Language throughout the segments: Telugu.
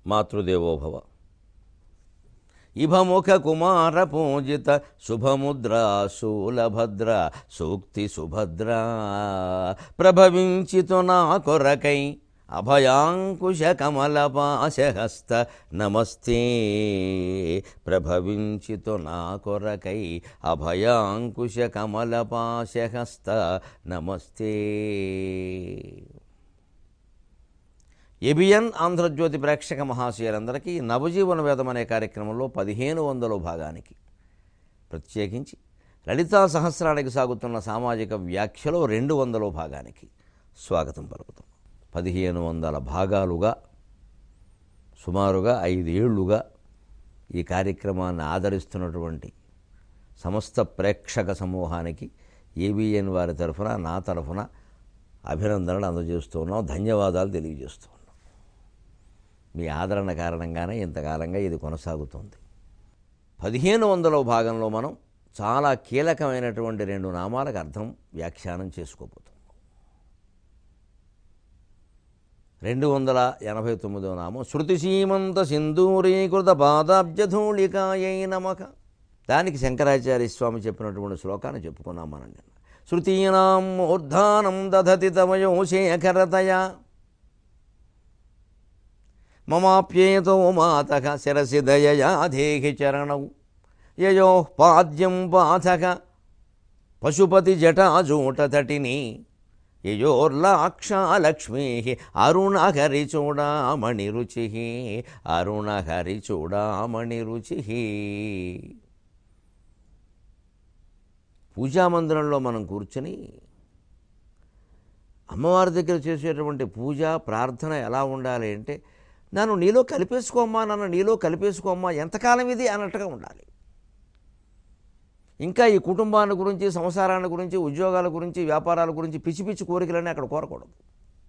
మాతృదేవోభవ ఇభముఖ కుమార పూజిత శుభముద్ర శూలభద్ర సూక్తి సుభద్ర ప్రభవించితు నా కొరకై అభయాంకుశ కమలపాశహస్త నమస్తే ప్రభవించితు నా కొరకై అభయాంకుశ కమలపాశహస్త నమస్తే ఎబియన్ ఆంధ్రజ్యోతి ప్రేక్షక మహాశయులందరికీ నవజీవన వేదం అనే కార్యక్రమంలో పదిహేను వందల భాగానికి ప్రత్యేకించి లలితా సహస్రానికి సాగుతున్న సామాజిక వ్యాఖ్యలో రెండు వందల భాగానికి స్వాగతం పలుకుతాం పదిహేను వందల భాగాలుగా సుమారుగా ఐదేళ్లుగా ఈ కార్యక్రమాన్ని ఆదరిస్తున్నటువంటి సమస్త ప్రేక్షక సమూహానికి ఏబిఎన్ వారి తరఫున నా తరఫున అభినందనలు అందజేస్తూ ఉన్నాం ధన్యవాదాలు తెలియజేస్తూ ఉన్నాం మీ ఆదరణ కారణంగానే ఇంతకాలంగా ఇది కొనసాగుతుంది పదిహేను వందల భాగంలో మనం చాలా కీలకమైనటువంటి రెండు నామాలకు అర్థం వ్యాఖ్యానం చేసుకోబోతున్నాం రెండు వందల ఎనభై తొమ్మిదవ నామం శృతి సీమంత సింధూరీకృత పాదాబ్జధూళికాయై నమక దానికి శంకరాచార్య స్వామి చెప్పినటువంటి శ్లోకాన్ని చెప్పుకున్నాం మనం నిన్న శృతీనాం మూర్ధానం దధతి తమయో శేఖరతయా మమాప్యేతో మాతక శిరసి దయయా దేహి చరణౌ యయో పాద్యం పాథక పశుపతి జటాజూటతటిని యయోర్లాక్షాలక్ష్మీ అరుణహరి చూడామణి రుచి అరుణహరి చూడామణి రుచి పూజామందిరంలో మనం కూర్చొని అమ్మవారి దగ్గర చేసేటువంటి పూజ ప్రార్థన ఎలా ఉండాలి అంటే నన్ను నీలో కలిపేసుకోమ్మా నన్ను నీలో కలిపేసుకోమ్మా ఎంతకాలం ఇది అన్నట్టుగా ఉండాలి ఇంకా ఈ కుటుంబాన్ని గురించి సంసారాన్ని గురించి ఉద్యోగాల గురించి వ్యాపారాల గురించి పిచ్చి పిచ్చి కోరికలన్నీ అక్కడ కోరకూడదు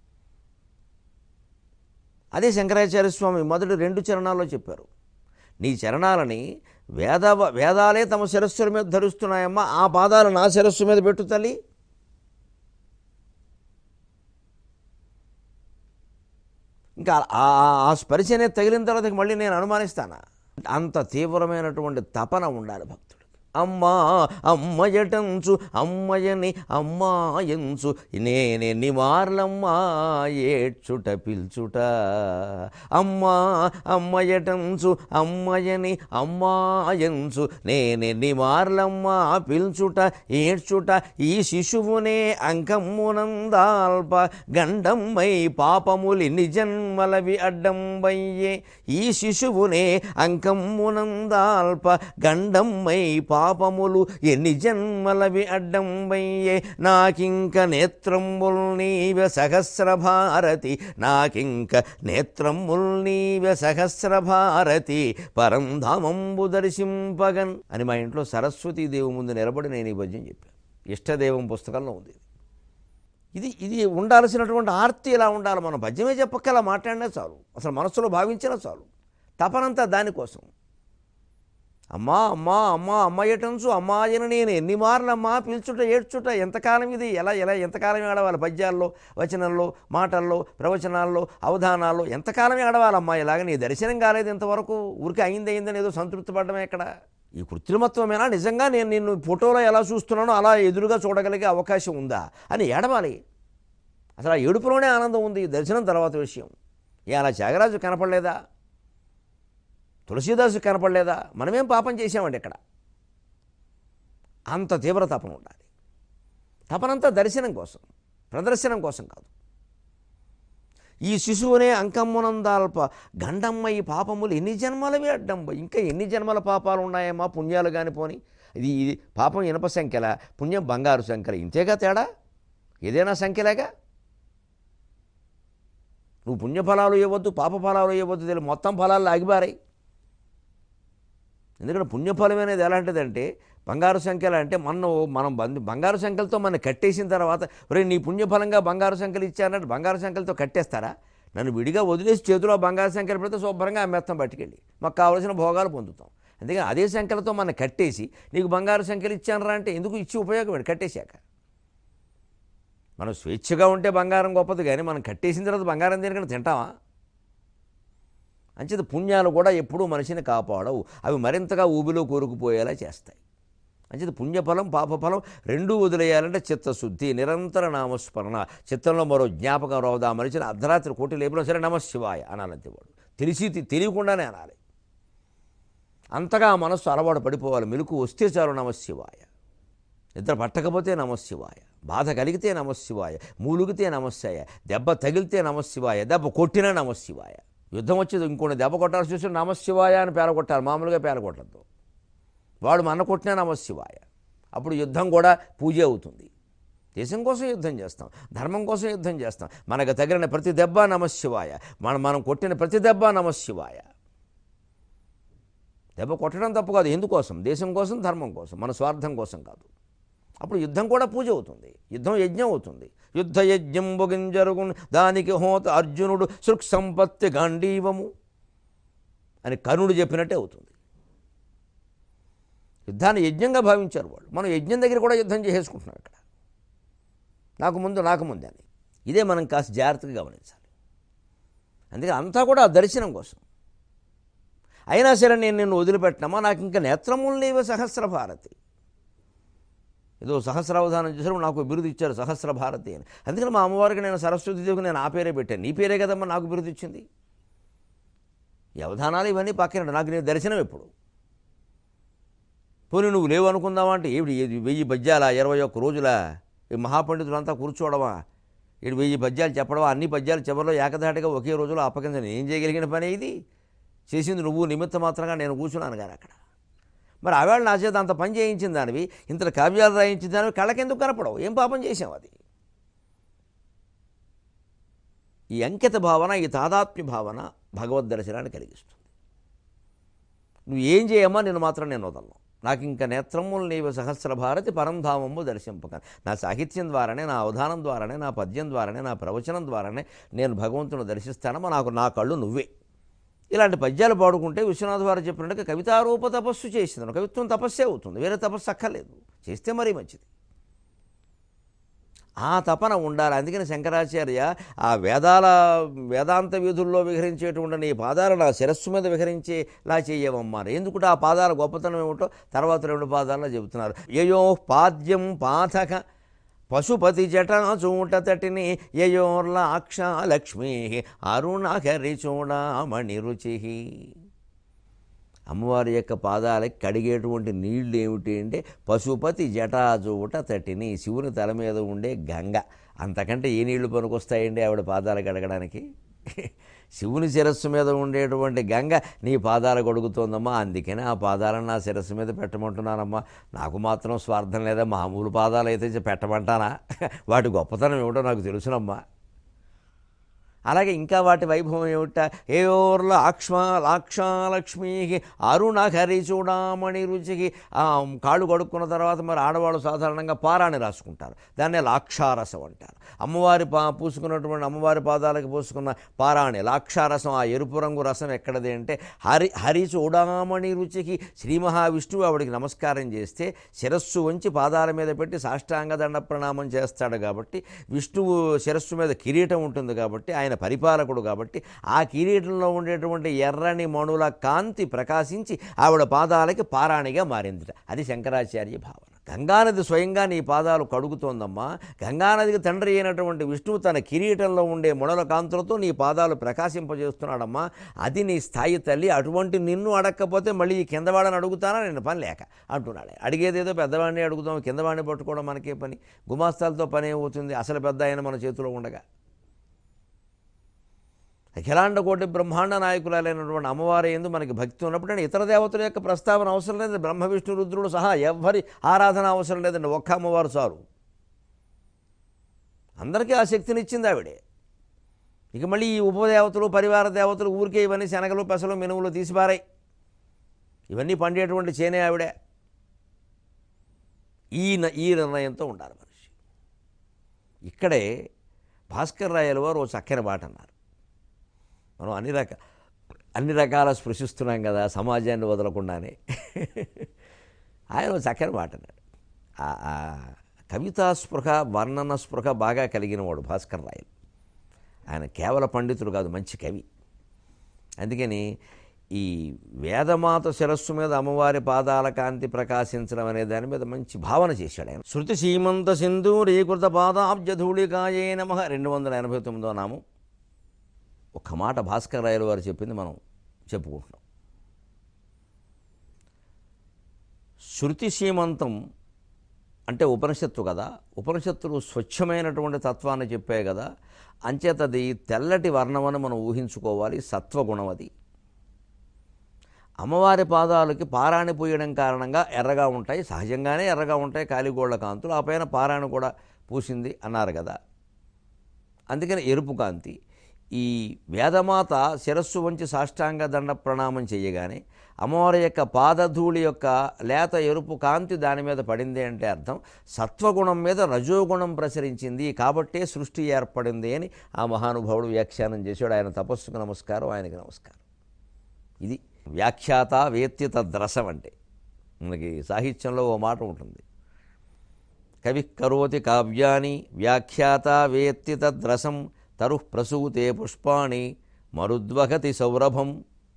అదే శంకరాచార్య స్వామి మొదటి రెండు చరణాల్లో చెప్పారు నీ చరణాలని వేద వేదాలే తమ శిరస్సుల మీద ధరిస్తున్నాయమ్మా ఆ పాదాలు నా శిరస్సు మీద పెట్టు తల్లి ఇంకా ఆ ఆ స్పర్శ అనేది తగిలిన తర్వాత మళ్ళీ నేను అనుమానిస్తానా అంత తీవ్రమైనటువంటి తపన ఉండాలి భక్తుడికి అమ్మా అమ్మయటంచు అమ్మయని అమ్మాయంచు నేనెన్ని మార్లమ్మా ఏడ్చుట పిల్చుట అమ్మా అమ్మయటంచు అమ్మయని అమ్మాయంచు నేనెన్ని మార్లమ్మా పిల్చుట ఏడ్చుట ఈ శిశువునే అంకమ్మునందాల్ప గండమ్మై పాపములి జన్మలవి అడ్డంబయ్యే ఈ శిశువునే అంకమ్మునందాల్ప గండమ్మై పాపములు ఎన్ని జన్మలవి అడ్డంబయ్యే నాకింక నేత్రంబుల్ నీవె సహస్ర భారతి నాకింక నేత్రంబుల్ నీవె సహస్ర భారతి పరంధామంబు దర్శింపగన్ అని మా ఇంట్లో సరస్వతీదేవి ముందు నిలబడి నేను ఈ పద్యం చెప్పాను ఇష్టదేవం పుస్తకంలో ఉంది ఇది ఇది ఉండాల్సినటువంటి ఆర్తి ఇలా ఉండాలి మనం పద్యమే చెప్పక్క అలా మాట్లాడినా చాలు అసలు మనసులో భావించినా చాలు తపనంతా దానికోసం అమ్మా అమ్మా అమ్మా అమ్మయ్యటంచు అమ్మాయిని నేను ఎన్ని మార్లమ్మా పిలుచుట ఏడ్చుట ఎంతకాలం ఇది ఎలా ఎలా ఎంతకాలం ఏడవాలి పద్యాల్లో వచనంలో మాటల్లో ప్రవచనాల్లో అవధానాల్లో ఎంతకాలం ఏడవాలమ్మా ఇలాగ నీ దర్శనం కాలేదు ఇంతవరకు ఊరికి అయింది అయిందని ఏదో సంతృప్తి పడడమే ఎక్కడ ఈ కృత్రిమత్వమేనా నిజంగా నేను నిన్ను ఫోటోలో ఎలా చూస్తున్నానో అలా ఎదురుగా చూడగలిగే అవకాశం ఉందా అని ఏడవాలి అసలు ఆ ఏడుపులోనే ఆనందం ఉంది దర్శనం తర్వాత విషయం ఏ అలా త్యాగరాజు కనపడలేదా తులసీదాసు కనపడలేదా మనమేం పాపం చేసామండి ఇక్కడ అంత తీవ్ర తపన ఉండాలి తపనంతా దర్శనం కోసం ప్రదర్శనం కోసం కాదు ఈ శిశువునే అంకమ్మునందాల్ప గండమ్మ ఈ పాపములు ఎన్ని జన్మలవి అడ్డంబ ఇంకా ఎన్ని జన్మల పాపాలు ఉన్నాయమ్మా పుణ్యాలు కాని పోని ఇది ఇది పాపం ఇనప సంఖ్యల పుణ్యం బంగారు సంఖ్యల ఇంతేగా తేడా ఏదైనా సంఖ్యలేగా నువ్వు పుణ్యఫలాలు ఇవ్వద్దు పాప ఫలాలు ఇవ్వద్దు తెలియదు మొత్తం ఫలాలు ఆగిపారాయి ఎందుకంటే పుణ్యఫలం అనేది ఎలాంటిదంటే బంగారు సంఖ్యలు అంటే మనం మనం బంది బంగారు సంఖ్యలతో మనం కట్టేసిన తర్వాత ఒరే నీ పుణ్యఫలంగా బంగారు సంఖ్యలు ఇచ్చానంటే బంగారు సంఖ్యలతో కట్టేస్తారా నన్ను విడిగా వదిలేసి చేతిలో బంగారు సంఖ్యలు పెడితే శుభ్రంగా అమ్మేస్తాం పట్టుకెళ్ళి మాకు కావలసిన భోగాలు పొందుతాం అందుకని అదే సంఖ్యలతో మనం కట్టేసి నీకు బంగారు సంఖ్యలు ఇచ్చానరా అంటే ఎందుకు ఇచ్చి ఉపయోగపడి కట్టేశాక మనం స్వేచ్ఛగా ఉంటే బంగారం గొప్పది కానీ మనం కట్టేసిన తర్వాత బంగారం దేనికన్నా తింటామా అంచేత పుణ్యాలు కూడా ఎప్పుడూ మనిషిని కాపాడవు అవి మరింతగా ఊబిలో కూరుకుపోయేలా చేస్తాయి అంచేత పుణ్యఫలం పాపఫలం రెండూ వదిలేయాలంటే చిత్తశుద్ధి నిరంతర నామస్మరణ చిత్తంలో మరో జ్ఞాపకం రావదా మనిషిని అర్ధరాత్రి కోటి లేపినా సరే నమశివాయ అనాలంతే వాడు తెలిసి తెలియకుండానే అనాలి అంతగా ఆ మనస్సు అలవాటు పడిపోవాలి మెలకు వస్తే చాలు నమశివాయ నిద్ర పట్టకపోతే నమశివాయ బాధ కలిగితే నమశివాయ మూలుగితే నమస్సాయ దెబ్బ తగిలితే నమశివాయ దెబ్బ కొట్టినా నమశివాయ యుద్ధం వచ్చేది ఇంకొన్ని దెబ్బ కొట్టాల్సి వస్తే నమశివాయ అని పేర కొట్టాలి మామూలుగా పేర కొట్టద్దు వాడు మన కొట్టినా నమశివాయ అప్పుడు యుద్ధం కూడా పూజ అవుతుంది దేశం కోసం యుద్ధం చేస్తాం ధర్మం కోసం యుద్ధం చేస్తాం మనకు తగిలిన ప్రతి దెబ్బ నమశివాయ మనం మనం కొట్టిన ప్రతి దెబ్బ నమశివాయ దెబ్బ కొట్టడం తప్పు కాదు ఎందుకోసం దేశం కోసం ధర్మం కోసం మన స్వార్థం కోసం కాదు అప్పుడు యుద్ధం కూడా పూజ అవుతుంది యుద్ధం యజ్ఞం అవుతుంది యుద్ధ యజ్ఞం బొగింజరుగు దానికి హోత అర్జునుడు సృక్ సంపత్తి గాంధీవము అని కర్ణుడు చెప్పినట్టే అవుతుంది యుద్ధాన్ని యజ్ఞంగా భావించారు వాళ్ళు మనం యజ్ఞం దగ్గర కూడా యుద్ధం చేసేసుకుంటున్నాం ఇక్కడ నాకు ముందు నాకు ముందు అని ఇదే మనం కాస్త జాగ్రత్తగా గమనించాలి అందుకే అంతా కూడా ఆ దర్శనం కోసం అయినా సరే నేను నిన్ను వదిలిపెట్టినామా నాకు ఇంకా నేత్రములు లేవు సహస్ర భారతి ఏదో సహస్రావధానం చేశారు నాకు బిరుదు ఇచ్చారు సహస్ర భారతి అని అందుకని మా అమ్మవారికి నేను సరస్వతి దేవికి నేను ఆ పేరే పెట్టాను నీ పేరే కదమ్మా నాకు బిరుదు ఇచ్చింది ఈ అవధానాలు ఇవన్నీ పక్కన నాకు నేను దర్శనం ఎప్పుడు పోనీ నువ్వు లేవు అనుకుందావా అంటే ఏమిటి ఏది వెయ్యి పద్యాల ఇరవై ఒక్క రోజుల ఈ మహాపండితులంతా కూర్చోవడమా ఏడు వెయ్యి పద్యాలు చెప్పడమా అన్ని పద్యాలు చివరిలో ఏకధాటిగా ఒకే రోజులో అప్పగించని ఏం చేయగలిగిన పని ఇది చేసింది నువ్వు నిమిత్త మాత్రంగా నేను కూర్చున్నాను కానీ అక్కడ మరి ఆవేళ నా చేత అంత పని చేయించిన దానివి ఇంత కావ్యాలు రాయించిన దానివి కళ్ళకెందుకు కనపడవు ఏం పాపం చేసావు అది ఈ అంకిత భావన ఈ తాదాత్మ్య భావన భగవద్ దర్శనాన్ని కలిగిస్తుంది నువ్వు ఏం చేయమ్మా నేను మాత్రం నేను వదలను నాకు ఇంకా నేత్రములు నీవు సహస్ర భారతి పరంధామము దర్శింపక నా సాహిత్యం ద్వారానే నా అవధానం ద్వారానే నా పద్యం ద్వారానే నా ప్రవచనం ద్వారానే నేను భగవంతుని దర్శిస్తానమ్మా నాకు నా కళ్ళు నువ్వే ఇలాంటి పద్యాలు పాడుకుంటే విశ్వనాథ్ వారు చెప్పినట్టుగా కవితారూప తపస్సు చేసింది కవిత్వం తపస్సే అవుతుంది వేరే తపస్సు అక్కర్లేదు చేస్తే మరీ మంచిది ఆ తపన ఉండాలి అందుకని శంకరాచార్య ఆ వేదాల వేదాంత వీధుల్లో విహరించేటువంటి నీ పాదాలు నా శిరస్సు మీద విహరించేలా చేయవమ్మారు ఎందుకంటే ఆ పాదాల గొప్పతనం ఏమిటో తర్వాత రెండు పాదాల్లో చెబుతున్నారు యయో పాద్యం పాథక పశుపతి జటాచూట తటిని యయోర్లాక్ష లక్ష్మీ అరుణహరి చూడమణి రుచి అమ్మవారి యొక్క పాదాలకి కడిగేటువంటి నీళ్లు ఏమిటి అంటే పశుపతి జటాజూట తటిని శివుని తల మీద ఉండే గంగ అంతకంటే ఏ నీళ్లు పనికొస్తాయండి ఆవిడ పాదాలు కడగడానికి శివుని శిరస్సు మీద ఉండేటువంటి గంగ నీ పాదాలు గడుగుతోందమ్మా అందుకనే ఆ పాదాలను నా శిరస్సు మీద పెట్టమంటున్నానమ్మా నాకు మాత్రం స్వార్థం లేదా మామూలు పాదాలు అయితే పెట్టమంటానా వాటి గొప్పతనం ఏమిటో నాకు తెలుసునమ్మా అలాగే ఇంకా వాటి వైభవం ఏమిట ఏయోర్ల అక్ష్మ లాక్షాలక్ష్మి అరుణహరి చూడామణి రుచికి ఆ కాళ్ళు కడుక్కున్న తర్వాత మరి ఆడవాళ్ళు సాధారణంగా పారాన్ని రాసుకుంటారు దాన్నే లాక్షారసం అంటారు అమ్మవారి పా పూసుకున్నటువంటి అమ్మవారి పాదాలకు పూసుకున్న పారాణి లాక్షారసం ఆ ఎరుపు రంగు రసం ఎక్కడది అంటే హరి హరి చూడామణి రుచికి శ్రీ మహావిష్ణువు ఆవిడికి నమస్కారం చేస్తే శిరస్సు వంచి పాదాల మీద పెట్టి సాష్టాంగ దండ ప్రణామం చేస్తాడు కాబట్టి విష్ణువు శిరస్సు మీద కిరీటం ఉంటుంది కాబట్టి ఆయన పరిపాలకుడు కాబట్టి ఆ కిరీటంలో ఉండేటువంటి ఎర్రని మణుల కాంతి ప్రకాశించి ఆవిడ పాదాలకి పారాణిగా మారిందిట అది శంకరాచార్య భావన గంగానది స్వయంగా నీ పాదాలు కడుగుతోందమ్మా గంగానదికి తండ్రి అయినటువంటి విష్ణువు తన కిరీటంలో ఉండే ముడల కాంతులతో నీ పాదాలు ప్రకాశింపజేస్తున్నాడమ్మా అది నీ స్థాయి తల్లి అటువంటి నిన్ను అడగకపోతే మళ్ళీ ఈ కిందవాడని అడుగుతానా నేను పని లేక అంటున్నాడు అడిగేదేదో పెద్దవాడిని అడుగుతాం కిందవాడిని పట్టుకోవడం మనకే పని గుమాస్తాలతో పని అవుతుంది అసలు పెద్ద ఆయన మన చేతిలో ఉండగా అఖిలాండ కోటి బ్రహ్మాండ నాయకులైనటువంటి అమ్మవారి ఎందు మనకి భక్తి ఉన్నప్పుడు ఇతర దేవతల యొక్క ప్రస్తావన అవసరం లేదు బ్రహ్మ విష్ణు రుద్రుడు సహా ఎవ్వరి ఆరాధన అవసరం లేదండి ఒక్క అమ్మవారు చాలు అందరికీ ఆ శక్తిని ఇచ్చింది ఆవిడే ఇక మళ్ళీ ఈ ఉపదేవతలు పరివార దేవతలు ఊరికే ఇవన్నీ శనగలు పెసలు మినువులు తీసిపారాయి ఇవన్నీ పండేటువంటి చేనే ఆవిడే ఈ న- ఈ నిర్ణయంతో ఉండాలి మనిషి ఇక్కడే భాస్కర్ రాయల వారు ఓ చక్కని మాట అన్నారు మనం అన్ని రక అన్ని రకాల స్పృశిస్తున్నాం కదా సమాజాన్ని వదలకుండానే ఆయన ఓ చక్కని మాట అన్నాడు ఆ- ఆ కవితా స్పృహ వర్ణన స్పృహ బాగా కలిగిన వాడు భాస్కర్ రాయలు ఆయన కేవల పండితుడు కాదు మంచి కవి అందుకని ఈ వేదమాత శిరస్సు మీద అమ్మవారి పాదాల కాంతి ప్రకాశించడం అనే దాని మీద మంచి భావన చేశాడు ఆయన శృతి సీమంత సింధూరీకృత పాదాబ్జధూళికాయే నమ రెండు వందల ఎనభై తొమ్మిదో నామం ఒక్క మాట భాస్కర్ రాయలు వారు చెప్పింది మనం చెప్పుకుంటున్నాం శృతి సీమంతం అంటే ఉపనిషత్తు కదా ఉపనిషత్తులు స్వచ్ఛమైనటువంటి తత్వాన్ని చెప్పాయి కదా అంచేతది తెల్లటి వర్ణమని మనం ఊహించుకోవాలి సత్వగుణం అది అమ్మవారి పాదాలకి పారాణి పూయడం కారణంగా ఎర్రగా ఉంటాయి సహజంగానే ఎర్రగా ఉంటాయి కాలిగోళ్ల కాంతులు ఆ పైన పారాణి కూడా పూసింది అన్నారు కదా అందుకని ఎరుపు కాంతి ఈ వేదమాత శిరస్సు వంచి సాష్టాంగ దండ ప్రణామం చేయగానే అమ్మవారి యొక్క పాదధూళి యొక్క లేత ఎరుపు కాంతి దాని మీద పడింది అంటే అర్థం సత్వగుణం మీద రజోగుణం ప్రసరించింది కాబట్టే సృష్టి ఏర్పడింది అని ఆ మహానుభావుడు వ్యాఖ్యానం చేశాడు ఆయన తపస్సుకు నమస్కారం ఆయనకి నమస్కారం ఇది వ్యాఖ్యాత వేత్తి తద్రసం అంటే మనకి సాహిత్యంలో ఓ మాట ఉంటుంది కవి కరోతి కావ్యాని వ్యాఖ్యాత వేత్తి తద్రసం తరుః ప్రసూతే పుష్పాణి మరుద్వగతి సౌరభం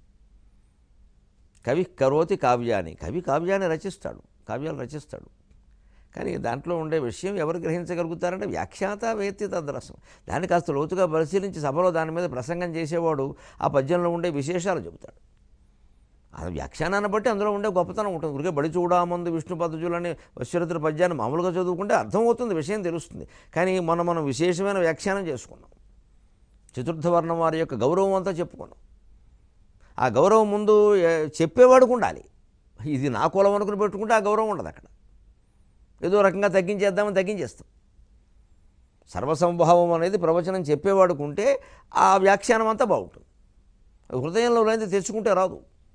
కవి కరోతి కావ్యాన్ని కవి కావ్యాన్ని రచిస్తాడు కావ్యాలు రచిస్తాడు కానీ దాంట్లో ఉండే విషయం ఎవరు గ్రహించగలుగుతారంటే వ్యాఖ్యాత వేత్తి తద్రసం దాన్ని కాస్త లోతుగా పరిశీలించి సభలో దాని మీద ప్రసంగం చేసేవాడు ఆ పద్యంలో ఉండే విశేషాలు చెబుతాడు ఆ వ్యాఖ్యానాన్ని బట్టి అందులో ఉండే గొప్పతనం ఉంటుంది ఊరికే బడి చూడామందు విష్ణు పద్ధతులని వశ్వరతుల పద్యాన్ని మామూలుగా చదువుకుంటే అర్థమవుతుంది విషయం తెలుస్తుంది కానీ మనం మనం విశేషమైన వ్యాఖ్యానం చేసుకున్నాం చతుర్థ వర్ణం వారి యొక్క గౌరవం అంతా చెప్పుకున్నాం ఆ గౌరవం ముందు ఏ, చెప్పేవాడికి ఉండాలి ఇది నా కులం అనుకుని పెట్టుకుంటే ఆ గౌరవం ఉండదు అక్కడ ఏదో రకంగా తగ్గించేద్దామని తగ్గించేస్తాం సర్వసంభావం అనేది ప్రవచనం చెప్పేవాడికి ఉంటే ఆ వ్యాఖ్యానం అంతా బాగుంటుంది హృదయంలో లేని తెచ్చుకుంటే రాదు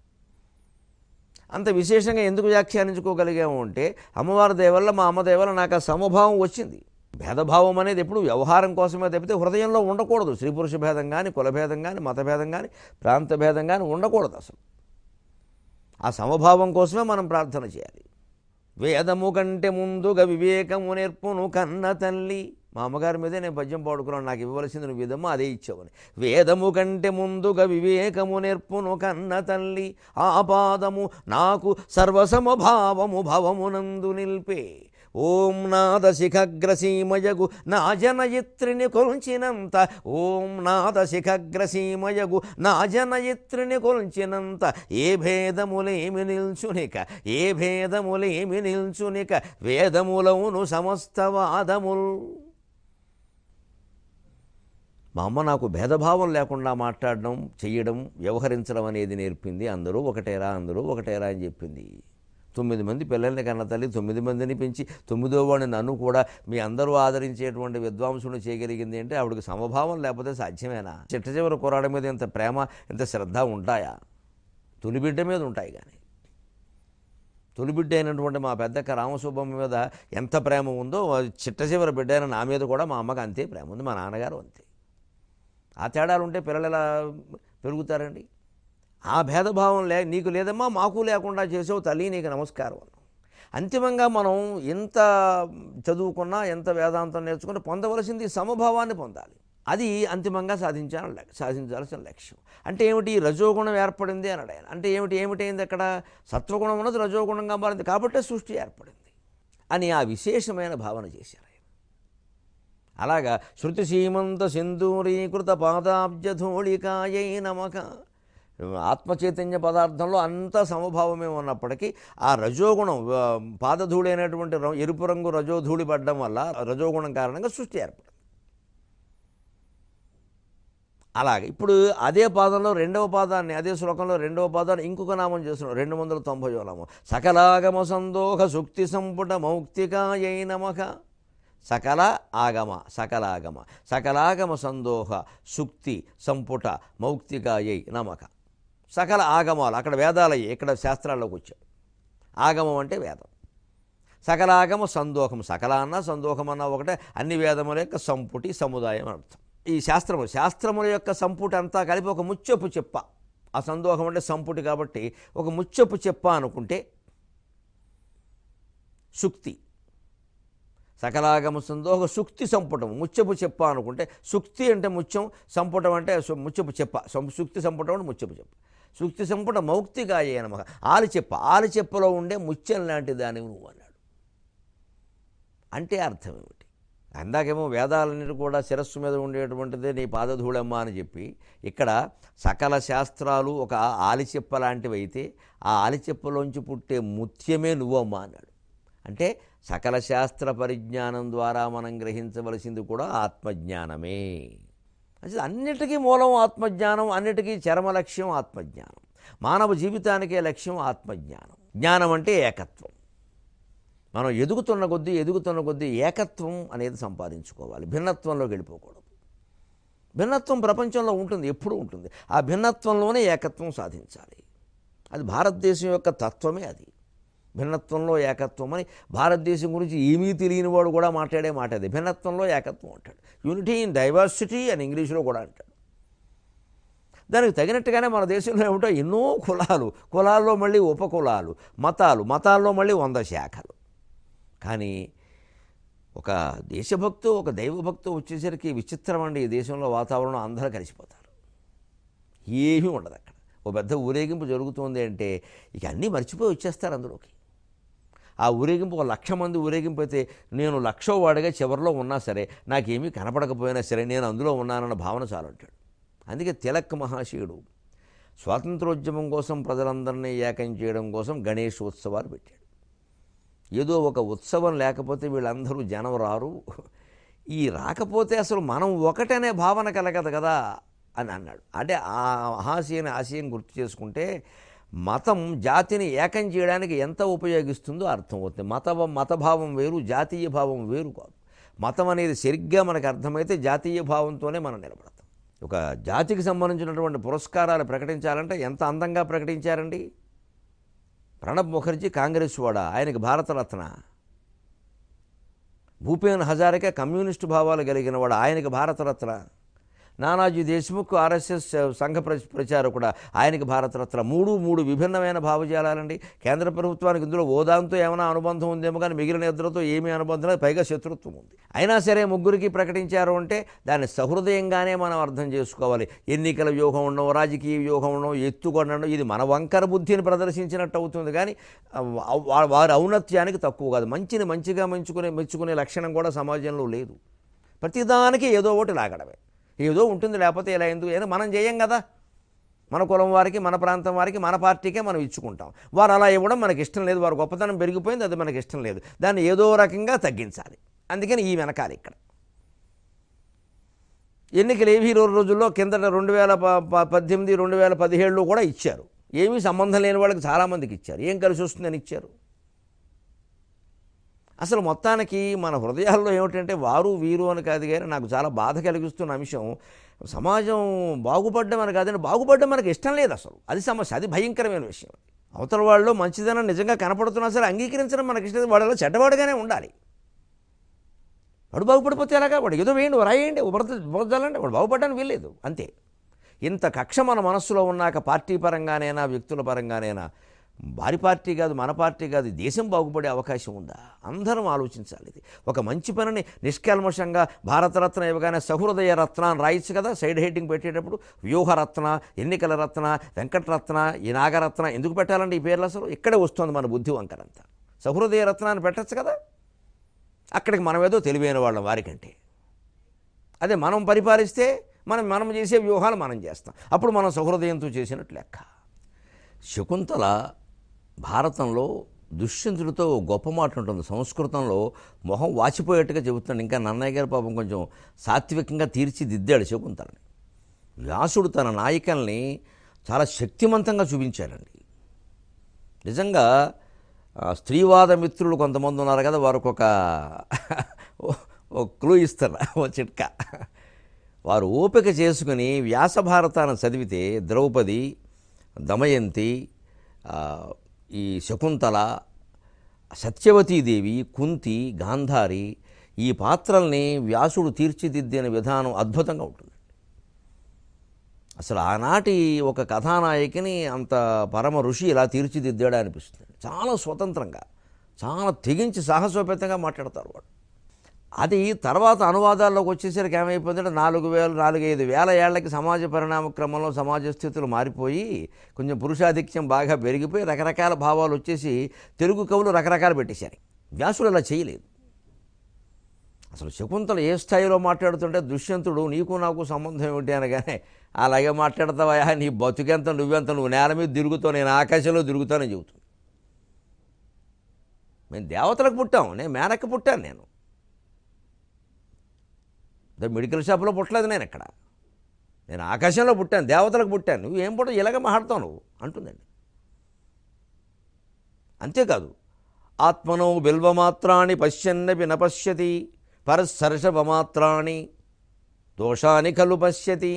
అంత విశేషంగా ఎందుకు వ్యాఖ్యానించుకోగలిగాము అంటే అమ్మవారి దేవల్ల మా అమ్మ దేవల్ల నాకు ఆ సమభావం వచ్చింది భేదభావం అనేది ఎప్పుడు వ్యవహారం కోసమే తప్పితే హృదయంలో ఉండకూడదు స్త్రీ పురుష భేదం కానీ కులభేదం కానీ మతభేదం కానీ ప్రాంత భేదం కానీ ఉండకూడదు అసలు ఆ సమభావం కోసమే మనం ప్రార్థన చేయాలి వేదము కంటే ముందుగా వివేకము నేర్పును కన్న తల్లి మా అమ్మగారి మీదే నేను పద్యం పాడుకున్నాను నాకు ఇవ్వవలసింది నువ్వు విధమ్మా అదే ఇచ్చావని వేదము కంటే ముందుగా వివేకము నేర్పును కన్న తల్లి ఆ పాదము నాకు సర్వసమభావము భవమునందు నిల్పే ఓం నాద శిఖగ్రసీమయగు నా జనయిత్రిని కొల్చినంత ఓం నాద శిఖగ్రసీమయగు నా జనయిత్రిని కొల్చినంత ఏ భేదములేమి నిల్చునిక ఏ భేదములేమి నిల్చునిక వేదములవును సమస్తవాదముల్ మా అమ్మ నాకు భేదభావం లేకుండా మాట్లాడడం చెయ్యడం వ్యవహరించడం అనేది నేర్పింది అందరూ ఒకటేరా అందరూ ఒకటేరా అని చెప్పింది తొమ్మిది మంది పిల్లల్ని కన్న తల్లి తొమ్మిది మందిని పెంచి తొమ్మిదో వాడిని నన్ను కూడా మీ అందరూ ఆదరించేటువంటి విద్వాంసుని చేయగలిగింది అంటే ఆవిడకి సమభావం లేకపోతే సాధ్యమేనా చిట్ట చివరి కురాడ మీద ఇంత ప్రేమ ఇంత శ్రద్ధ ఉంటాయా తొలిబిడ్డ మీద ఉంటాయి కానీ తొలిబిడ్డ అయినటువంటి మా పెద్దక్క రామసుబ్బమ్మ మీద ఎంత ప్రేమ ఉందో చిట్ట చివరి బిడ్డ అయిన నా మీద కూడా మా అమ్మకి అంతే ప్రేమ ఉంది మా నాన్నగారు అంతే ఆ తేడాలు ఉంటే పిల్లలు ఎలా పెరుగుతారండి ఆ భేదభావం లే నీకు లేదమ్మా మాకు లేకుండా చేసావు తల్లి నీకు నమస్కారం అన్నాం అంతిమంగా మనం ఎంత చదువుకున్నా ఎంత వేదాంతం నేర్చుకున్నా పొందవలసింది సమభావాన్ని పొందాలి అది అంతిమంగా సాధించాలని లక్- సాధించాల్సిన లక్ష్యం అంటే ఏమిటి రజోగుణం ఏర్పడింది అన్నాడు ఆయన అంటే ఏమిటి ఏమిటైంది అక్కడ సత్వగుణం ఉన్నది రజోగుణంగా మారింది కాబట్టే సృష్టి ఏర్పడింది అని ఆ విశేషమైన భావన చేశారు ఆయన అలాగా శృతి సీమంత సింధూరీకృత పాదాబ్జధూళికాయై నమక ఆత్మచైతన్య పదార్థంలో అంత సమభావమే ఉన్నప్పటికీ ఆ రజోగుణం ఆ, పాదధూళి అనేటువంటి ర- ఎరుపు రంగు రజోధూళి పడడం వల్ల రజోగుణం కారణంగా సృష్టి ఏర్పడింది అలాగే ఇప్పుడు అదే పాదంలో రెండవ పాదాన్ని అదే శ్లోకంలో రెండవ పాదాన్ని ఇంకొక నామం చేస్తున్నాం రెండు వందల తొంభై నామం సకలాగమ సందోహ సుక్తి సంపుట మౌక్తికాయై నమక సకల ఆగమ సకలాగమ సకలాగమ సందోహ సుక్తి సంపుట మౌక్తికాయై నమక సకల ఆగమాలు అక్కడ వేదాలయ్యి ఇక్కడ శాస్త్రాల్లోకి వచ్చాం ఆగమం అంటే వేదం సకలాగమ సందోహం సకల అన్న సందోహం అన్న ఒకటే అన్ని వేదముల యొక్క సంపుటి సముదాయం అని అర్థం ఈ శాస్త్రము శాస్త్రముల యొక్క సంపుటి అంతా కలిపి ఒక ముచ్చపు చెప్ప ఆ సందోహం అంటే సంపుటి కాబట్టి ఒక ముచ్చపు చెప్ప అనుకుంటే సుక్తి సకలాగమ సందోహ సుక్తి సంపుటం ముత్యపు చెప్ప అనుకుంటే సుక్తి అంటే ముత్యం సంపుటం అంటే సు- ముత్యపు చెప్ప సం- సుక్తి సంపుటం అంటే ముత్యపు చెప్ప సుక్తి సంపుట మౌక్తిగాయే నమ ఆలి చెప్ప ఆలి చెప్పలో ఉండే ముత్యం లాంటి దానివి నువ్వు అన్నాడు అంటే అర్థం ఏమిటి అందాకేమో వేదాలన్నిటి కూడా శిరస్సు మీద ఉండేటువంటిదే నీ పాదధూళమ్మ అని చెప్పి ఇక్కడ సకల శాస్త్రాలు ఒక ఆలిచెప్ప లాంటివి అయితే ఆ ఆలిచెప్పలోంచి పుట్టే ముత్యమే నువ్వమ్మా అన్నాడు అంటే సకల శాస్త్ర పరిజ్ఞానం ద్వారా మనం గ్రహించవలసింది కూడా ఆత్మజ్ఞానమే అసలు అన్నిటికీ మూలం ఆత్మజ్ఞానం అన్నిటికీ చరమ లక్ష్యం ఆత్మజ్ఞానం మానవ జీవితానికే లక్ష్యం ఆత్మజ్ఞానం జ్ఞానం అంటే ఏకత్వం మనం ఎదుగుతున్న కొద్దీ ఎదుగుతున్న కొద్దీ ఏకత్వం అనేది సంపాదించుకోవాలి భిన్నత్వంలోకి వెళ్ళిపోకూడదు భిన్నత్వం ప్రపంచంలో ఉంటుంది ఎప్పుడూ ఉంటుంది ఆ భిన్నత్వంలోనే ఏకత్వం సాధించాలి అది భారతదేశం యొక్క తత్వమే అది భిన్నత్వంలో ఏకత్వం అని భారతదేశం గురించి ఏమీ తెలియని వాడు కూడా మాట్లాడే మాట అది భిన్నత్వంలో ఏకత్వం అంటాడు యూనిటీ ఇన్ డైవర్సిటీ అని ఇంగ్లీష్లో కూడా అంటాడు దానికి తగినట్టుగానే మన దేశంలో ఏమిటో ఎన్నో కులాలు కులాల్లో మళ్ళీ ఉపకులాలు మతాలు మతాల్లో మళ్ళీ వంద శాఖలు కానీ ఒక దేశభక్తు ఒక దైవభక్తు వచ్చేసరికి విచిత్రం అండి ఈ దేశంలో వాతావరణం అందరూ కలిసిపోతారు ఏమీ ఉండదు అక్కడ ఓ పెద్ద ఊరేగింపు జరుగుతుంది అంటే ఇక అన్నీ మర్చిపోయి వచ్చేస్తారు అందులోకి ఆ ఊరేగింపు ఒక లక్ష మంది ఊరేగింపు అయితే నేను లక్షో వాడిగా చివరిలో ఉన్నా సరే నాకేమీ కనపడకపోయినా సరే నేను అందులో ఉన్నానన్న భావన చాలంటాడు అందుకే తిలక్ మహాశయుడు స్వాతంత్రోద్యమం కోసం ప్రజలందరినీ ఏకం చేయడం కోసం గణేష్ ఉత్సవాలు పెట్టాడు ఏదో ఒక ఉత్సవం లేకపోతే వీళ్ళందరూ జనం రారు ఈ రాకపోతే అసలు మనం ఒకటనే భావన కలగదు కదా అని అన్నాడు అంటే ఆ ఆశయాన్ని ఆశయం గుర్తు చేసుకుంటే మతం జాతిని ఏకం చేయడానికి ఎంత ఉపయోగిస్తుందో అర్థమవుతుంది మత మతభావం వేరు జాతీయ భావం వేరు కాదు మతం అనేది సరిగ్గా మనకు అర్థమైతే జాతీయ భావంతోనే మనం నిలబడతాం ఒక జాతికి సంబంధించినటువంటి పురస్కారాలు ప్రకటించాలంటే ఎంత అందంగా ప్రకటించారండి ప్రణబ్ ముఖర్జీ కాంగ్రెస్ వాడా ఆయనకి భారతరత్న భూపేన్ హజారికా కమ్యూనిస్టు భావాలు కలిగిన వాడు ఆయనకి భారతరత్న నానాజీ దేశ్ముఖ్ ఆర్ఎస్ఎస్ సంఘ ప్ర ప్రచారకుడు ఆయనకి భారతరత్న మూడు మూడు విభిన్నమైన భావజాలాలండి కేంద్ర ప్రభుత్వానికి ఇందులో ఓదాంతో ఏమైనా అనుబంధం ఉందేమో కానీ మిగిలిన ఇద్దరితో ఏమీ అనుబంధం లేదు పైగా శత్రుత్వం ఉంది అయినా సరే ముగ్గురికి ప్రకటించారు అంటే దాన్ని సహృదయంగానే మనం అర్థం చేసుకోవాలి ఎన్నికల వ్యూహం ఉండడం రాజకీయ వ్యూహం ఉండడం ఎత్తుకొనడం ఇది మన వంకర బుద్ధిని ప్రదర్శించినట్టు అవుతుంది కానీ ఆ, వా- వారి ఔన్నత్యానికి తక్కువ కాదు మంచిని మంచిగా మెచ్చుకునే మెచ్చుకునే లక్షణం కూడా సమాజంలో లేదు ప్రతిదానికి ఏదో ఒకటి లాగడమే ఏదో ఉంటుంది లేకపోతే ఇలా ఎందుకు ఏదో మనం చేయం కదా మన కులం వారికి మన ప్రాంతం వారికి మన పార్టీకే మనం ఇచ్చుకుంటాం వారు అలా ఇవ్వడం మనకి ఇష్టం లేదు వారు గొప్పతనం పెరిగిపోయింది అది మనకి ఇష్టం లేదు దాన్ని ఏదో రకంగా తగ్గించాలి అందుకని ఈ వెనకాలి ఇక్కడ ఎన్నికలు ఏవీ రో- రోజుల్లో కిందట రెండు వేల ప- ప- పద్దెనిమిది రెండు వేల పదిహేడులో కూడా ఇచ్చారు ఏమీ సంబంధం లేని వాళ్ళకి చాలామందికి ఇచ్చారు ఏం కలిసి వస్తుందని ఇచ్చారు అసలు మొత్తానికి మన హృదయాల్లో ఏమిటంటే వారు వీరు అని కాదు కానీ నాకు చాలా బాధ కలిగిస్తున్న అంశం సమాజం బాగుపడ్డం అని కాదని బాగుపడ్డం మనకి ఇష్టం లేదు అసలు అది సమస్య అది భయంకరమైన విషయం అవతల వాళ్ళు మంచిదనం నిజంగా కనపడుతున్నా సరే అంగీకరించడం మనకి ఇష్టం లేదు. వాళ్ళలో చెడ్డవాడుగానే ఉండాలి వాడు బాగుపడిపోతే ఎలాగా వాడు ఏదో వేయండి రాయండి బురదలండి వాడు బాగుపడడానికి వీల్లేదు అంతే ఇంత కక్ష మన మనస్సులో ఉన్నాక పార్టీ పరంగానైనా వ్యక్తుల పరంగానైనా వారి పార్టీ కాదు మన పార్టీ కాదు దేశం బాగుపడే అవకాశం ఉందా అందరం ఆలోచించాలి ఇది ఒక మంచి పనిని నిష్కల్మషంగా భారతరత్న ఇవ్వగానే సహృదయ రత్న అని రాయొచ్చు కదా సైడ్ హెడ్డింగ్ పెట్టేటప్పుడు వ్యూహరత్న ఎన్నికల రత్న వెంకటరత్న ఈ నాగరత్న ఎందుకు పెట్టాలండి ఈ పేర్లు అసలు ఇక్కడే వస్తుంది మన బుద్ధి వంకరంతా సహృదయ రత్న అని పెట్టచ్చు కదా అక్కడికి మనం ఏదో తెలివైన వాళ్ళం వారికంటే అదే మనం పరిపాలిస్తే మనం మనం చేసే వ్యూహాలు మనం చేస్తాం అప్పుడు మనం సహృదయంతో చేసినట్టు లెక్క శకుంతల భారతంలో దుష్యంతుడితో ఓ గొప్ప మాట ఉంటుంది సంస్కృతంలో మొహం వాచిపోయేట్టుగా చెబుతున్నాడు ఇంకా నన్నయ్య గారు పాపం కొంచెం సాత్వికంగా తీర్చిదిద్దాడు శకుంతలని వ్యాసుడు తన నాయికల్ని చాలా శక్తివంతంగా చూపించాడండి నిజంగా ఆ, స్త్రీవాద మిత్రులు కొంతమంది ఉన్నారు కదా వారికి ఒక ఓ క్లూ ఇస్తారు ఓ చిట్కా వారు ఓపిక చేసుకుని వ్యాస భారతాన్ని చదివితే ద్రౌపది దమయంతి ఆ, ఈ శకుంతల సత్యవతీదేవి కుంతి గాంధారి ఈ పాత్రల్ని వ్యాసుడు తీర్చిదిద్దిన విధానం అద్భుతంగా ఉంటుంది అసలు ఆనాటి ఒక కథానాయకిని అంత పరమ ఋషి ఇలా తీర్చిదిద్దాడు అనిపిస్తుంది చాలా స్వతంత్రంగా చాలా తెగించి సాహసోపేతంగా మాట్లాడతారు వాడు అది తర్వాత అనువాదాల్లోకి వచ్చేసరికి ఏమైపోతుందంటే నాలుగు వేల నాలుగైదు వేల ఏళ్లకి సమాజ పరిణామ క్రమంలో సమాజ స్థితులు మారిపోయి కొంచెం పురుషాధిక్యం బాగా పెరిగిపోయి రకరకాల భావాలు వచ్చేసి తెలుగు కవులు రకరకాలు పెట్టేశారు వ్యాసుడు అలా చేయలేదు అసలు శకుంతల ఏ స్థాయిలో మాట్లాడుతుంటే దుష్యంతుడు నీకు నాకు సంబంధం ఏమిటి అనగానే అలాగే మాట్లాడతావా నీ బతుకెంత నువ్వెంత నువ్వు నేల మీద తిరుగుతావు నేను ఆకాశంలో తిరుగుతానని చెబుతుంది మేము దేవతలకు పుట్టాం నేను మేనక్క పుట్టాను నేను ద మెడికల్ షాప్లో పుట్టలేదు నేను ఇక్కడ నేను ఆకాశంలో పుట్టాను దేవతలకు పుట్టాను నువ్వు ఏం పుట్ట ఇలాగ మాట్లాడతావు నువ్వు అంటుందండి అంతేకాదు ఆత్మనో బిల్వమాత్రాన్ని పశ్యన్నపి నపశ్యతి పరస్సర్షవమాత్రాన్ని దోషాన్ని ఖలు పశ్యతి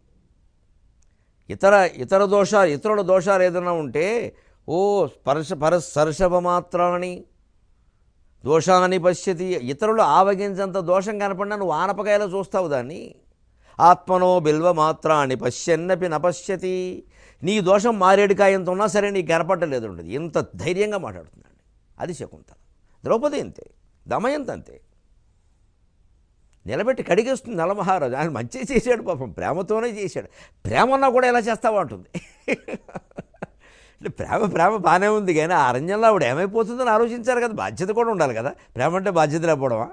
ఇతర ఇతర దోషాలు ఇతరుల దోషాలు ఏదైనా ఉంటే ఓ పరస పరస్సర్షవమాత్రాన్ని దోషాన్ని పశ్యతి ఇతరులు ఆవగించంత దోషం కనపడినా నువ్వు ఆనపకాయలో చూస్తావు దాన్ని ఆత్మనో బిల్వ మాత్రాన్ని పశ్యన్నపి నపశ్యతి నీ దోషం మారేడుకాయంత ఉన్నా సరే నీకు కనపడలేదు ఉండదు ఇంత ధైర్యంగా మాట్లాడుతున్నాడు అది శకుంతల ద్రౌపది అంతే దమయంత అంతే నిలబెట్టి కడిగేస్తుంది నలమహారాజు ఆయన మంచి చేశాడు పాపం ప్రేమతోనే చేశాడు ప్రేమ ఉన్నా కూడా ఎలా చేస్తావా అంటుంది అంటే ప్రేమ ప్రేమ బాగానే ఉంది కానీ ఆ అరణ్యంలో ఆవిడ ఏమైపోతుందని ఆలోచించారు కదా బాధ్యత కూడా ఉండాలి కదా ప్రేమ అంటే బాధ్యత లేకపోవడమా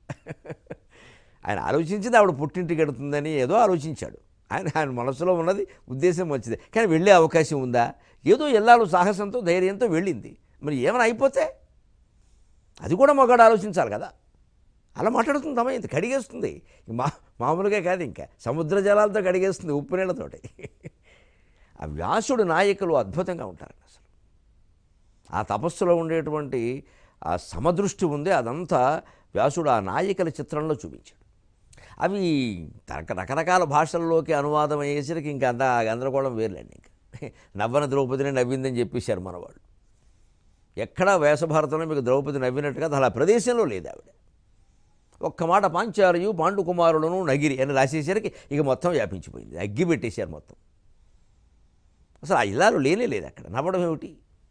ఆయన ఆలోచించింది ఆవిడ పుట్టింటికి ఎడుతుందని ఏదో ఆలోచించాడు ఆయన ఆయన మనసులో ఉన్నది ఉద్దేశం మంచిదే కానీ వెళ్ళే అవకాశం ఉందా ఏదో ఎల్లాలు సాహసంతో ధైర్యంతో వెళ్ళింది మరి ఏమైనా అయిపోతే అది కూడా మగాడు ఆలోచించాలి కదా అలా మాట్లాడుతుంది తమ ఇంత కడిగేస్తుంది మా మామూలుగా కాదు ఇంకా సముద్ర జలాలతో కడిగేస్తుంది ఉప్పు నీళ్ళతోటి ఆ వ్యాసుడు నాయకులు అద్భుతంగా ఉంటారండి అసలు ఆ తపస్సులో ఉండేటువంటి ఆ సమదృష్టి ఉంది అదంతా వ్యాసుడు ఆ నాయకుల చిత్రంలో చూపించాడు అవి రక రకరకాల భాషల్లోకి అనువాదం అయ్యేసరికి ఇంకా అంత గందరగోళం వేర్లేండి ఇంకా నవ్వన ద్రౌపదిని నవ్విందని చెప్పేశారు మనవాళ్ళు ఎక్కడా వేషభారతంలో మీకు ద్రౌపది నవ్వినట్టుగా అలా ప్రదేశంలో లేదు ఆవిడ ఒక్క మాట పాంచాలయు పాండు కుమారులను నగిరి అని రాసేసరికి ఇక మొత్తం వ్యాపించిపోయింది అగ్గి పెట్టేశారు మొత్తం అసలు ఆ ఇల్లాలు లేనే లేదు అక్కడ నవ్వడం ఏమిటి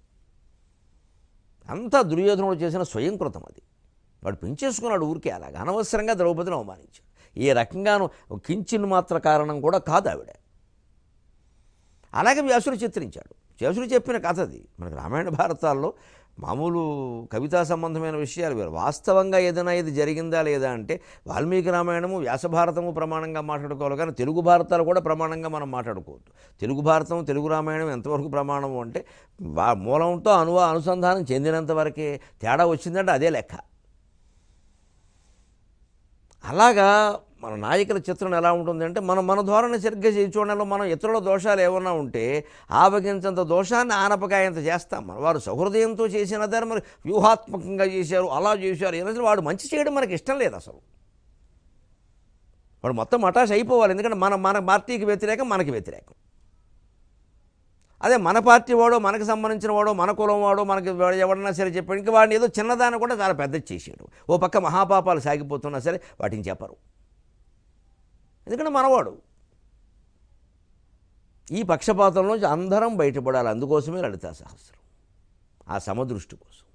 అంతా దుర్యోధనుడు చేసిన స్వయంకృతం అది వాడు పెంచేసుకున్నాడు ఊరికే అలాగ అనవసరంగా ద్రౌపదిని అవమానించాడు ఏ రకంగానూ కించిన్ మాత్ర కారణం కూడా కాదు ఆవిడ అలాగే వ్యాసుడు చిత్రించాడు వ్యాసుడు చెప్పిన కథ అది మనకు రామాయణ భారతాల్లో మామూలు కవితా సంబంధమైన విషయాలు వేరు వాస్తవంగా ఏదైనా ఇది జరిగిందా లేదా అంటే వాల్మీకి రామాయణము వ్యాస భారతము ప్రమాణంగా మాట్లాడుకోవాలి కానీ తెలుగు భారతాలు కూడా ప్రమాణంగా మనం మాట్లాడుకోవద్దు తెలుగు భారతం తెలుగు రామాయణం ఎంతవరకు ప్రమాణము అంటే వా మూలంతో అనువ అనుసంధానం చెందినంత వరకే తేడా వచ్చిందంటే అదే లెక్క అలాగా మన నాయకుల చిత్రం ఎలా ఉంటుందంటే మనం మన ధోరణి సరిగ్గా చూడడంలో మనం ఇతరుల దోషాలు ఏమన్నా ఉంటే ఆవగించంత దోషాన్ని ఆనపకాయంత చేస్తాం మనం వారు సహృదయంతో చేసిన దాన్ని మరి వ్యూహాత్మకంగా చేశారు అలా చేశారు ఇలా వాడు మంచి చేయడం మనకి ఇష్టం లేదు అసలు వాడు మొత్తం మటాష్ అయిపోవాలి ఎందుకంటే మన మన పార్టీకి వ్యతిరేకం మనకి వ్యతిరేకం అదే మన పార్టీ వాడో మనకు సంబంధించిన వాడో మన కులం వాడో మనకి వాడు ఎవడన్నా సరే చెప్పాడు ఇంకా వాడిని ఏదో చిన్నదాన్ని కూడా చాలా పెద్దది చేసాడు ఓ పక్క మహాపాపాలు సాగిపోతున్నా సరే వాటిని చెప్పరు ఎందుకంటే మనవాడు ఈ పక్షపాతంలోంచి అందరం బయటపడాలి అందుకోసమే లలితా సహస్రం ఆ సమదృష్టి కోసం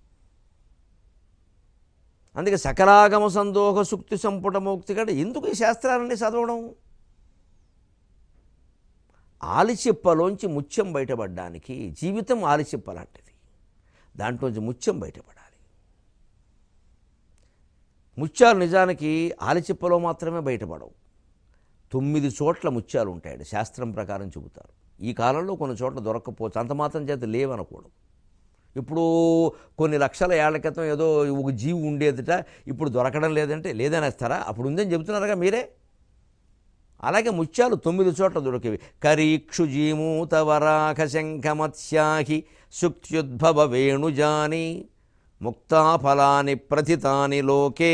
అందుకే సకలాగమ సందోహ సుక్తి సంపుటమోక్తి కంటే ఎందుకు ఈ శాస్త్రాలన్నీ చదవడం ఆలిచిప్పలోంచి ముత్యం బయటపడడానికి జీవితం ఆలిచిప్ప లాంటిది దాంట్లోంచి ముత్యం బయటపడాలి ముత్యాలు నిజానికి ఆలిచిప్పలో మాత్రమే బయటపడవు తొమ్మిది చోట్ల ముత్యాలు ఉంటాయండి శాస్త్రం ప్రకారం చెబుతారు ఈ కాలంలో కొన్ని చోట్ల దొరకకపోవచ్చు అంత మాత్రం చేత లేవనకూడదు ఇప్పుడు కొన్ని లక్షల ఏళ్ల క్రితం ఏదో ఒక జీవి ఉండేదిట ఇప్పుడు దొరకడం లేదంటే లేదనేస్తారా అప్పుడు ఉందని చెబుతున్నారుగా మీరే అలాగే ముత్యాలు తొమ్మిది చోట్ల దొరికేవి కరీక్షు జీమూత వరాఖ శంఖమత్స్యాహి సుక్త్యుద్భవ వేణుజాని ముక్తాఫలాని ప్రథితాని లోకే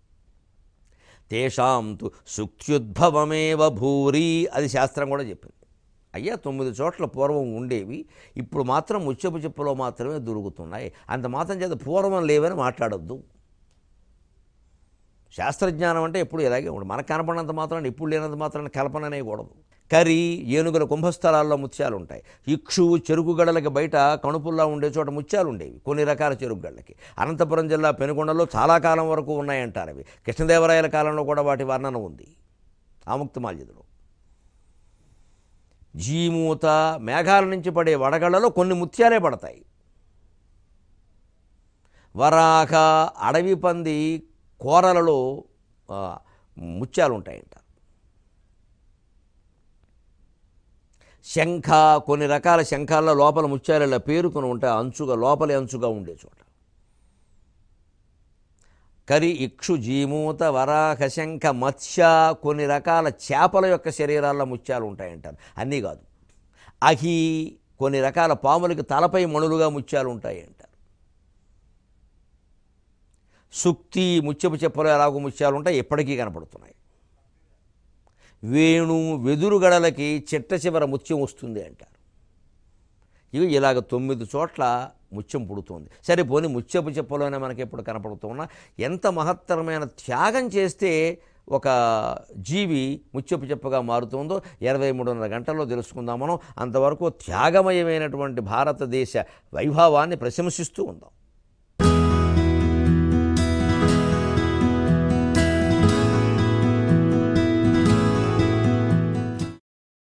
తేషాం తు సుక్త్యుద్భవమేవ భూరి అది శాస్త్రం కూడా చెప్పింది అయ్యా తొమ్మిది చోట్ల పూర్వం ఉండేవి ఇప్పుడు మాత్రం ముచ్చపు చెప్పులో మాత్రమే దొరుకుతున్నాయి అంత మాత్రం చేత పూర్వం లేవని మాట్లాడొద్దు శాస్త్రజ్ఞానం అంటే ఎప్పుడు ఇలాగే ఉండదు మనకు కనపడినంత మాత్రాన్ని ఇప్పుడు లేనంత మాత్రాన్ని కల్పన అనేయకూడదు కరి ఏనుగుల కుంభస్థలాల్లో ముత్యాలు ఉంటాయి ఇక్షు చెరుకు గడలకి బయట కణుపుల్లా ఉండే చోట ముత్యాలు ఉండేవి కొన్ని రకాల చెరుకు గడలకి అనంతపురం జిల్లా పెనుకొండలో చాలా కాలం వరకు ఉన్నాయంటారు అవి కృష్ణదేవరాయల కాలంలో కూడా వాటి వర్ణన ఉంది ఆముక్తమాల్యదులో జీమూత మేఘాల నుంచి పడే వడగళ్లలో కొన్ని ముత్యాలే పడతాయి వరాక అడవి పంది కూరలలో ఆ, ముత్యాలు ఉంటాయంట శంఖ కొన్ని రకాల శంఖాల్లో లోపల ముత్యాలు ఇలా పేరుకొని ఉంటాయి అంచుగా లోపలి అంచుగా ఉండే చోట కరి ఇక్షు జీమూత వరాహ శంఖ మత్స్య కొన్ని రకాల చేపల యొక్క శరీరాల్లో ముత్యాలు ఉంటాయంటారు అన్నీ కాదు అహి కొన్ని రకాల పాములకి తలపై మణులుగా ముత్యాలు ఉంటాయి అంటారు సుక్తి ముత్యపు చెప్పలు ఎలాగో ముత్యాలు ఉంటాయి ఎప్పటికీ కనపడుతున్నాయి వేణు వెదురు గడలకి చిట్ట చివర ముత్యం వస్తుంది అంటారు ఇవి ఇలాగ తొమ్మిది చోట్ల ముత్యం పుడుతుంది సరే పోనీ ముత్యపు చెప్పలోనే మనకి ఎప్పుడు కనపడుతున్నా ఎంత మహత్తరమైన త్యాగం చేస్తే ఒక జీవి ముత్యపు చెప్పగా మారుతుందో ఇరవై మూడున్నర గంటల్లో తెలుసుకుందాం మనం అంతవరకు త్యాగమయమైనటువంటి భారతదేశ వైభవాన్ని ప్రశంసిస్తూ ఉందాం